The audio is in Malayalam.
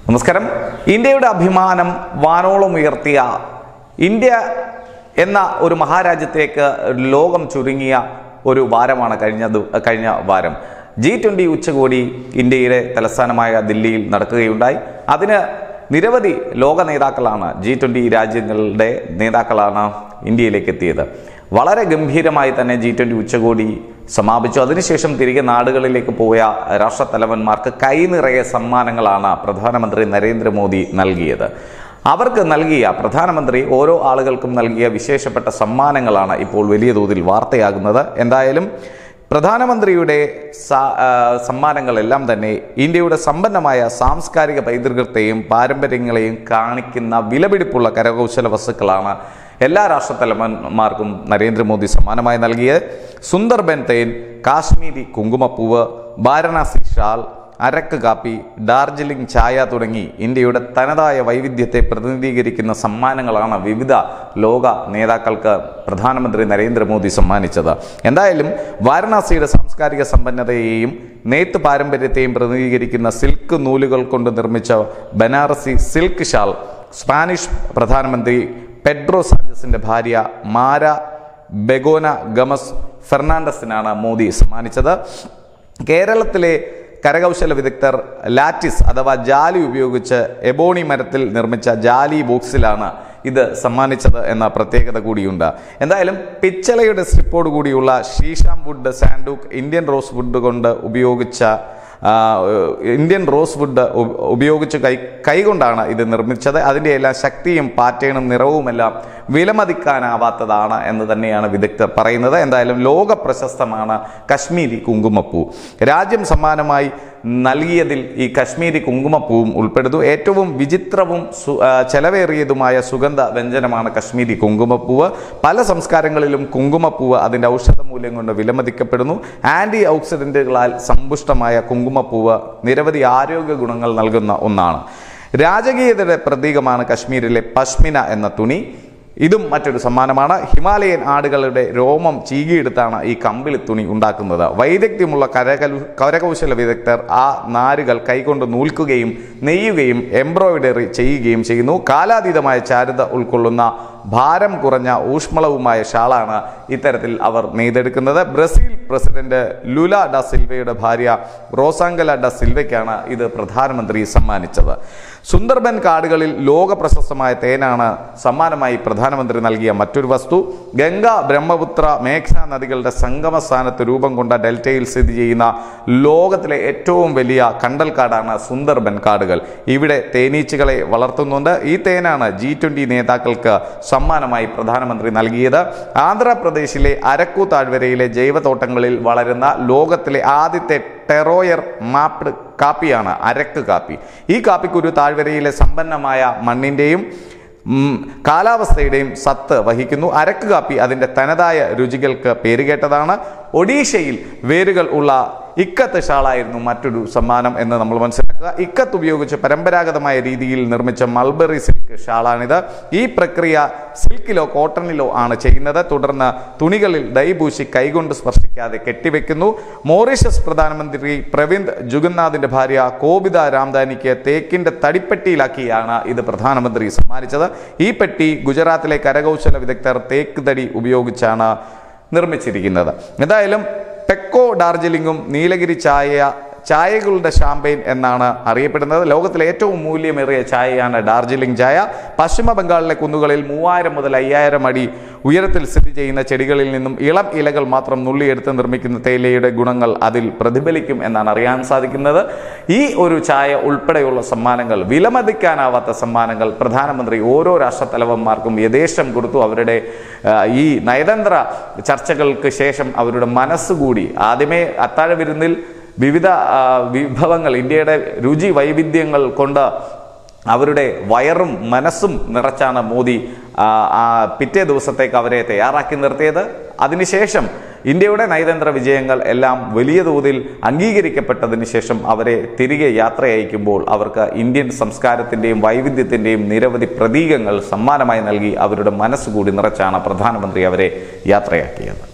നമസ്കാരം ഇന്ത്യയുടെ അഭിമാനം വാനോളം ഉയർത്തിയ ഇന്ത്യ എന്ന ഒരു മഹാരാജ്യത്തേക്ക് ലോകം ചുരുങ്ങിയ ഒരു വാരമാണ് കഴിഞ്ഞ ദു- കഴിഞ്ഞ വാരം ജി ട്വൻ്റി ഉച്ചകോടി ഇന്ത്യയുടെ തലസ്ഥാനമായ ദില്ലിയിൽ നടക്കുകയുണ്ടായി അതിന് നിരവധി ലോക നേതാക്കളാണ് ജി ട്വൻ്റി രാജ്യങ്ങളുടെ നേതാക്കളാണ് ഇന്ത്യയിലേക്ക് എത്തിയത് വളരെ ഗംഭീരമായി തന്നെ ജി ട്വൻ്റി ഉച്ചകോടി സമാപിച്ചു അതിനുശേഷം തിരികെ നാടുകളിലേക്ക് പോയ രാഷ്ട്രത്തലവന്മാർക്ക് കൈനിറയെ സമ്മാനങ്ങളാണ് പ്രധാനമന്ത്രി നരേന്ദ്രമോദി നൽകിയത് അവർക്ക് നൽകിയ പ്രധാനമന്ത്രി ഓരോ ആളുകൾക്കും നൽകിയ വിശേഷപ്പെട്ട സമ്മാനങ്ങളാണ് ഇപ്പോൾ വലിയ തോതിൽ വാർത്തയാകുന്നത് എന്തായാലും പ്രധാനമന്ത്രിയുടെ സ- ആ, സമ്മാനങ്ങളെല്ലാം തന്നെ ഇന്ത്യയുടെ സമ്പന്നമായ സാംസ്കാരിക പൈതൃകത്തെയും പാരമ്പര്യങ്ങളെയും കാണിക്കുന്ന വിലപിടിപ്പുള്ള കരകൗശല വസ്തുക്കളാണ് എല്ലാ രാഷ്ട്രത്തലവന്മാർക്കും നരേന്ദ്രമോദി സമ്മാനമായി നൽകിയത് സുന്ദർബൻ തേൻ കാശ്മീരി കുങ്കുമപ്പൂവ് വാരണാസി ഷാൾ അരക്ക് കാപ്പി ഡാർജിലിംഗ് ചായ തുടങ്ങി ഇന്ത്യയുടെ തനതായ വൈവിധ്യത്തെ പ്രതിനിധീകരിക്കുന്ന സമ്മാനങ്ങളാണ് വിവിധ ലോക നേതാക്കൾക്ക് പ്രധാനമന്ത്രി നരേന്ദ്രമോദി സമ്മാനിച്ചത് എന്തായാലും വാരണാസിയുടെ സാംസ്കാരിക സമ്പന്നതയെയും നെയ്ത്ത് പാരമ്പര്യത്തെയും പ്രതിനിധീകരിക്കുന്ന സിൽക്ക് നൂലുകൾ കൊണ്ട് നിർമ്മിച്ച ബനാറസി സിൽക്ക് ഷാൾ സ്പാനിഷ് പ്രധാനമന്ത്രി പെഡ്രോ സാഞ്ചസിന്റെ ഭാര്യ മാര ബെഗോന ഗമസ് ഫെർണാണ്ടസിനാണ് മോദി സമ്മാനിച്ചത് കേരളത്തിലെ കരകൗശല വിദഗ്ധർ ലാറ്റിസ് അഥവാ ജാലി ഉപയോഗിച്ച് എബോണി മരത്തിൽ നിർമ്മിച്ച ജാലി ബോക്സിലാണ് ഇത് സമ്മാനിച്ചത് എന്ന പ്രത്യേകത കൂടിയുണ്ട് എന്തായാലും പിച്ചളയുടെ സ്ട്രിപ്പോട് കൂടിയുള്ള sheesham wood sanduk Indian rosewood കൊണ്ട് ഉപയോഗിച്ച ആ, ഇന്ത്യൻ റോസ് വുഡ് ഉ- ഉപയോഗിച്ച് കൈ കൈകൊണ്ടാണ് ഇത് നിർമ്മിച്ചത് അതിൻ്റെ എല്ലാം ശക്തിയും പാറ്റേണും നിറവുമെല്ലാം വിലമതിക്കാനാവാത്തതാണ് എന്ന് തന്നെയാണ് വിദഗ്ധർ പറയുന്നത് എന്തായാലും ലോക പ്രശസ്തമാണ് കശ്മീരി കുങ്കുമപ്പൂ രാജ്യം സമ്മാനമായി നൽകിയതിൽ ഈ കശ്മീരി കുങ്കുമപ്പൂവും ഉൾപ്പെടുന്നു ഏറ്റവും വിചിത്രവും സു- ആ, ചെലവേറിയതുമായ സുഗന്ധ വ്യഞ്ജനമാണ് കശ്മീരി കുങ്കുമപ്പൂവ് പല സംസ്കാരങ്ങളിലും കുങ്കുമപ്പൂവ് അതിൻ്റെ ഔഷധ മൂല്യം കൊണ്ട് വിലമതിക്കപ്പെടുന്നു ആൻറ്റി ഓക്സിഡൻറ്റുകളാൽ സമ്പുഷ്ടമായ കുങ്കുമപ്പൂവ് നിരവധി ആരോഗ്യ ഗുണങ്ങൾ നൽകുന്ന ഒന്നാണ് രാജകീയതയുടെ പ്രതീകമാണ് കശ്മീരിലെ പശ്മിന എന്ന തുണി ഇതും മറ്റൊരു സമ്മാനമാണ് ഹിമാലയൻ ആടുകളുടെ രോമം ചീകിയെടുത്താണ് ഈ കമ്പിളി തുണി ഉണ്ടാക്കുന്നത് വൈദഗ്ധ്യമുള്ള കരകലു കരകൗശല വിദഗ്ധർ ആ നാരുകൾ കൈകൊണ്ട് നൂൽക്കുകയും നെയ്യുകയും എംബ്രോയിഡറി ചെയ്യുകയും ചെയ്യുന്നു കാലാതീതമായ ചാരുത ഉൾക്കൊള്ളുന്ന ഭാരം കുറഞ്ഞ ഊഷ്മളവുമായ ഷാളാണ് ഇത്തരത്തിൽ അവർ നെയ്തെടുക്കുന്നത് ബ്രസീൽ പ്രസിഡന്റ് ലുല ഡ സിൽവയുടെ ഭാര്യ റോസാങ്കല ഡ സിൽവയ്ക്കാണ് ഇത് പ്രധാനമന്ത്രി സമ്മാനിച്ചത് സുന്ദർബൻ കാടുകളിൽ ലോക പ്രശസ്തമായ തേനാണ് സമ്മാനമായി പ്രധാനമന്ത്രി നൽകിയ മറ്റൊരു വസ്തു ഗംഗ ബ്രഹ്മപുത്ര മേഘ്ന നദികളുടെ സംഗമ സ്ഥാനത്ത് രൂപം കൊണ്ട ഡെൽറ്റയിൽ സ്ഥിതി ചെയ്യുന്ന ലോകത്തിലെ ഏറ്റവും വലിയ കണ്ടൽക്കാടാണ് സുന്ദർബൻ കാടുകൾ ഇവിടെ തേനീച്ചകളെ വളർത്തുന്നുണ്ട് ഈ തേനാണ് ജി ട്വൻ്റി നേതാക്കൾക്ക് സമ്മാനമായി പ്രധാനമന്ത്രി നൽകിയത് ആന്ധ്രാപ്രദേശിലെ അരക്കു താഴ്വരയിലെ ജൈവതോട്ടങ്ങളിൽ വളരുന്ന ലോകത്തിലെ ആദ്യത്തെ ടെറോയർ മാപ്ഡ് കാപ്പിയാണ് അരക്ക് കാപ്പി ഈ കാപ്പിക്കുരു താഴ്വരയിലെ സമ്പന്നമായ മണ്ണിൻ്റെയും ഉം, കാലാവസ്ഥയുടെയും സത്ത് വഹിക്കുന്നു അരക്ക് കാപ്പി അതിൻ്റെ തനതായ രുചികൾക്ക് പേരുകേട്ടതാണ് ഒഡീഷയിൽ വേരുകൾ ഉള്ള ഇക്കത്ത് ഷാളായിരുന്നു മറ്റൊരു സമ്മാനം എന്ന് നമ്മൾ മനസ്സിലാക്കുക ഇക്കത്ത് ഉപയോഗിച്ച് പരമ്പരാഗതമായ രീതിയിൽ നിർമ്മിച്ച മൾബറി സിൽക്ക് ഷാളാണിത് ഈ പ്രക്രിയ സിൽക്കിലോ കോട്ടണിലോ ആണ് ചെയ്യുന്നത് തുടർന്ന് തുണികളിൽ ഡൈ പൂശി കൈകൊണ്ട് സ്പർശിക്കാതെ കെട്ടിവെക്കുന്നു മോറീഷ്യസ് പ്രധാനമന്ത്രി പ്രവിന്ദ് ജുഗന്നാഥിന്റെ ഭാര്യ കോബിത രാംദാനിക്ക് തേക്കിന്റെ തടിപ്പെട്ടിയിലാക്കിയാണ് ഇത് പ്രധാനമന്ത്രി സമ്മാനിച്ചത് ഈ പെട്ടി ഗുജറാത്തിലെ കരകൗശല വിദഗ്ധർ തേക്ക് തടി ഉപയോഗിച്ചാണ് നിർമ്മിച്ചിരിക്കുന്നത് എന്തായാലും പെക്കോ ഡാർജിലിംഗും നീലഗിരി ചായ ചായകളുടെ ഷാമ്പെയിൻ എന്നാണ് അറിയപ്പെടുന്നത് ലോകത്തിലെ ഏറ്റവും മൂല്യമേറിയ ചായയാണ് ഡാർജിലിംഗ് ചായ പശ്ചിമ ബംഗാളിലെ കുന്നുകളിൽ മൂവായിരം മുതൽ അയ്യായിരം അടി ഉയരത്തിൽ സ്ഥിതി ചെയ്യുന്ന ചെടികളിൽ നിന്നും ഇളം ഇലകൾ മാത്രം നുള്ളിയെടുത്ത് നിർമ്മിക്കുന്ന തേയിലയുടെ ഗുണങ്ങൾ അതിൽ പ്രതിഫലിക്കും എന്നാണ് അറിയാൻ സാധിക്കുന്നത് ഈ ഒരു ചായ ഉൾപ്പെടെയുള്ള സമ്മാനങ്ങൾ വിലമതിക്കാനാവാത്ത സമ്മാനങ്ങൾ പ്രധാനമന്ത്രി ഓരോ രാഷ്ട്രത്തലവന്മാർക്കും യഥേഷ്ടം കൊടുത്തു അവരുടെ ആ, ഈ നയതന്ത്ര ചർച്ചകൾക്ക് ശേഷം അവരുടെ മനസ്സുകൂടി ആദ്യമേ അത്താഴ വിരുന്നിൽ വിവിധ ആ, വിഭവങ്ങൾ ഇന്ത്യയുടെ രുചി വൈവിധ്യങ്ങൾ കൊണ്ട് അവരുടെ വയറും മനസ്സും നിറച്ചാണ് മോദി ആ, ആ പിറ്റേ ദിവസത്തേക്ക് അവരെ തയ്യാറാക്കി നിർത്തിയത് അതിനുശേഷം ഇന്ത്യയുടെ നയതന്ത്ര വിജയങ്ങൾ എല്ലാം വലിയ തോതിൽ അംഗീകരിക്കപ്പെട്ടതിന് ശേഷം അവരെ തിരികെ യാത്ര അയക്കുമ്പോൾ അവർക്ക് ഇന്ത്യൻ സംസ്കാരത്തിൻ്റെയും വൈവിധ്യത്തിൻ്റെയും നിരവധി പ്രതീകങ്ങൾ സമ്മാനമായി നൽകി അവരുടെ മനസ്സുകൂടി നിറച്ചാണ് പ്രധാനമന്ത്രി അവരെ യാത്രയാക്കിയത്